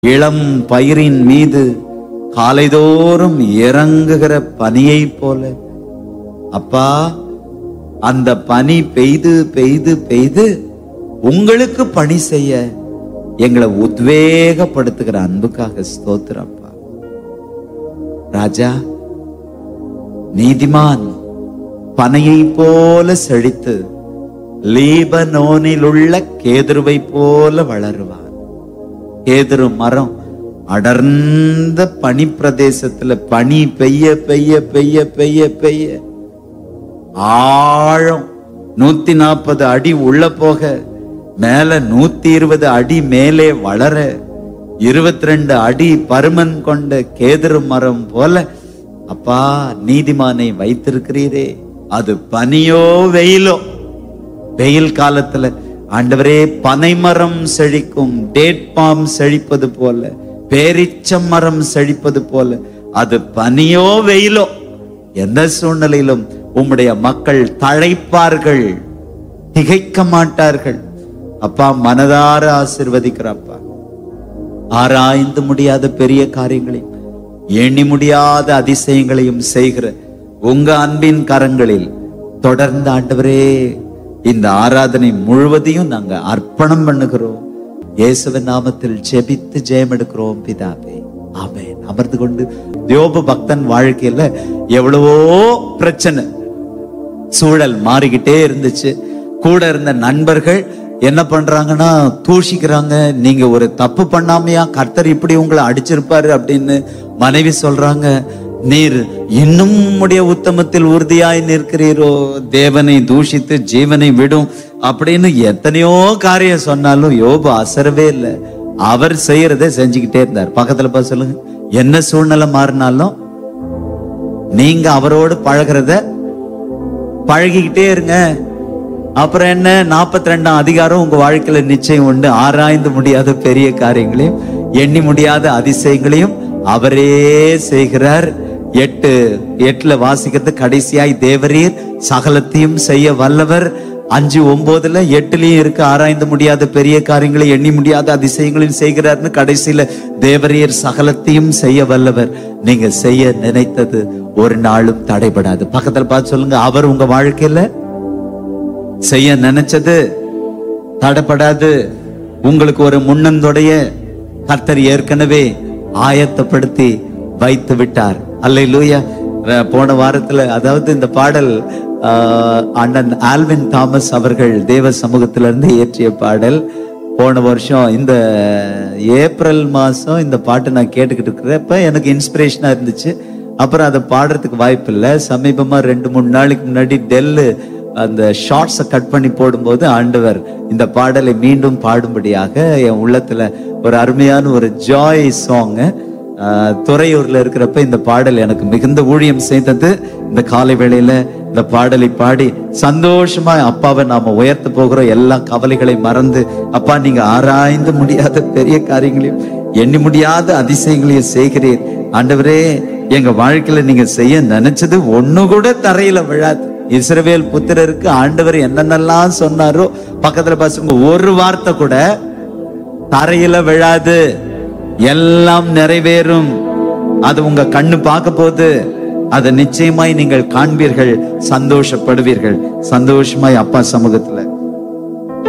இளம் பயிரின் மீது காலைதோறும் இறங்குகிற பனியைப் போல அப்பா அந்த பனி பெய்து பெய்து பெய்து உங்களுக்கு பணி செய்ய எங்களை உத்வேகப்படுத்துகிற அன்புக்காக ஸ்தோத்திரப்பா ராஜா நீதிமான் பனையை போல செழித்து லீபனோனில் உள்ள கேதுருவை போல வளருவான் கேதுரு மரம் அடர்ந்த பனி பிரதேசத்துல பனி பெய்ய பெய்ய பெய்ய பெய்ய பெய்ய ஆழம் நூத்தி நாற்பது அடி உள்ள போக மேல நூத்தி இருபது அடி மேலே வளர இருபத்தி ரெண்டு அடி பருமன் கொண்ட கேதுரு மரம் போல அப்பா நீதிமானை வைத்திருக்கிறீரே அது பனியோ வெயிலோ வெயில் காலத்துல ஆண்டவரே பனைமரம் செழிக்கும் டேட் பாம் செழிப்பது போல பேரிச்ச மரம் செழிப்பது போல அது பனியோ வெயிலோ எந்த சூழ்நிலையிலும் உம்முடைய மக்கள் தழைப்பார்கள் திகைக்க மாட்டார்கள் அப்பா மனதார ஆசிர்வதிக்கிறப்பா ஆராய்ந்து முடியாத பெரிய காரியங்களையும் எண்ணி முடியாத அதிசயங்களையும் செய்கிற உங்க அன்பின் கரங்களில் தொடர்ந்து ஆண்டவரே இந்த ஆராதனை முழுவதையும் நாங்க அர்ப்பணம் பண்ணுகிறோம் இயேசுவின் நாமத்தில் ஜெபித்து ஜெயம் எடுக்கிறோம் பிதாவே ஆமென் அமர்ந்து கொண்டு யோபு பக்தன் வாழ்க்கையில எவ்வளவோ பிரச்சனை சூழல் மாறிக்கிட்டே இருந்துச்சு கூட இருந்த நண்பர்கள் என்ன பண்றாங்கன்னா தூஷிக்கிறாங்க நீங்க ஒரு தப்பு பண்ணாமையா கர்த்தர் இப்படி உங்களை அடிச்சிருப்பாரு அப்படின்னு மனைவி சொல்றாங்க நீர் இன்னும் உம்முடைய உத்தமத்தில் உறுதியாய் நிற்கிறீரோ தேவனை தூஷித்து ஜீவனை விடும் அப்படின்னு எத்தனையோ காரியம் சொன்னாலும் யோபு அசரவே இல்லை அவர் செய்யறதை செஞ்சுக்கிட்டே இருந்தார் பக்கத்துல பார்த்து சொல்லுங்க என்ன சூழ்நிலை மாறினாலும் நீங்க அவரோடு பழகிறத பழகிக்கிட்டே இருங்க அப்புறம் என்ன நாற்பத்தி ரெண்டாம் அதிகாரம் உங்க வாழ்க்கையில நிச்சயம் உண்டு ஆராய்ந்து முடியாத பெரிய காரியங்களையும் எண்ணி முடியாத அதிசயங்களையும் அவரே செய்கிறார் எட்டு எட்டுல வாசிக்கிறது கடைசியாய் தேவரீர் சகலத்தையும் செய்ய வல்லவர் அஞ்சு ஒன்பதுல எட்டுலயும் இருக்கு ஆராய்ந்து முடியாத பெரிய காரியங்களை எண்ணி முடியாத அதிசயங்களையும் செய்கிறார்னு கடைசியில தேவரீர் சகலத்தையும் செய்ய வல்லவர் நீங்க செய்ய நினைத்தது ஒரு நாளும் தடைபடாது பக்கத்துல பார்த்து சொல்லுங்க அவர் உங்க வாழ்க்கையில செய்ய நினைச்சது தடைப்படாது உங்களுக்கு ஒரு முன்னந்தொடைய கர்த்தர் ஏற்கனவே ஆயத்தப்படுத்தி வைத்து விட்டார் அல்ல லூயா போன வாரத்துல அதாவது இந்த பாடல் ஆஹ், அண்ணன் ஆல்வின் தாமஸ் அவர்கள் தேவ சமூகத்திலிருந்து இயற்றிய பாடல் போன வருஷம் இந்த ஏப்ரல் மாசம் இந்த பாட்டு நான் கேட்டுக்கிட்டு இருக்கிறப்ப எனக்கு இன்ஸ்பிரேஷனா இருந்துச்சு அப்புறம் அதை பாடுறதுக்கு வாய்ப்பு இல்லை சமீபமா ரெண்டு மூணு நாளைக்கு முன்னாடி டெல்லு அந்த ஷார்ட்ஸை கட் பண்ணி போடும்போது ஆண்டவர் இந்த பாடலை மீண்டும் பாடும்படியாக என் உள்ளத்துல ஒரு அருமையான ஒரு ஜாய் சாங் துறையூர்ல இருக்கிறப்ப இந்த பாடல் எனக்கு மிகுந்த ஊழியம் செய்தது இந்த காலை வேளையில இந்த பாடலை பாடி சந்தோஷமா அப்பாவை நாம உயர்த்த போகிறோம் எல்லா கவலைகளை மறந்து அப்பா நீங்க ஆராய்ந்து முடியாத பெரிய காரியங்களையும் எண்ணி முடியாத அதிசயங்களையும் செய்கிறீர் ஆண்டவரே எங்க வாழ்க்கையில நீங்க செய்ய நினைச்சது ஒண்ணு கூட தரையில விழாது இஸ்ரவேல் புத்திரருக்கு ஆண்டவர் என்னென்னலாம் சொன்னாரோ பக்கத்துல பசங்க ஒரு வார்த்தை கூட தரையில விழாது எல்லாம் நிறைவேறும் அது உங்க கண்ணு பார்க்க போகுது அதை நிச்சயமாய் நீங்கள் காண்பீர்கள் சந்தோஷப்படுவீர்கள் சந்தோஷமாய் அப்பா சமூகத்துல